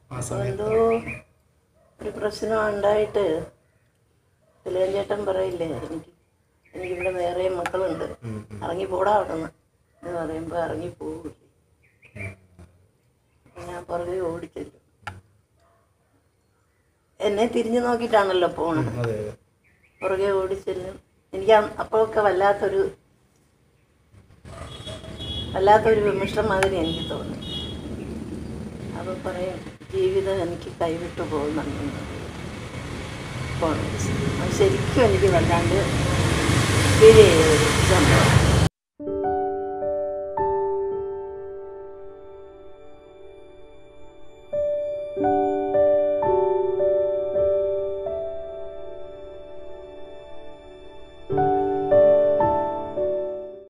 ആ അപ്പോൾ സമയത്ത് എന്തോ ഒരു പ്രശ്നം ഉണ്ടായിട്ട് തിലകൻ ചേട്ടൻ പറയില്ലേ എനിക്ക് എനിക്കിവിടെ വേറെ മക്കളുണ്ട് ഉം, ഉം. ഇറങ്ങി പോടാ അവിടെ നിന്ന് എന്ന് പറയുമ്പോൾ ഇറങ്ങി പോകില്ലേ അപ്പം ഞാൻ പുറകെ ഓടിച്ചെല്ലും എന്നെ തിരിഞ്ഞു നോക്കിയിട്ടാണല്ലോ പോണത് അതെ അതെ പുറകെ ഓടിച്ചെല്ലും എനിക്ക് അ- അപ്പോഴൊക്കെ വല്ലാത്തൊരു വല്ലാത്തൊരു വിമർശനം മാതിരി എനിക്ക് തോന്നി അപ്പോൾ പറയും ജീവിതം എനിക്ക് കൈവിട്ടു പോകുന്നുണ്ടെന്ന് പോണത് അത് ശരിക്കും എനിക്ക് വല്ലാണ്ട് ഫീൽ ചെയ്ത ഒരു സംഭവം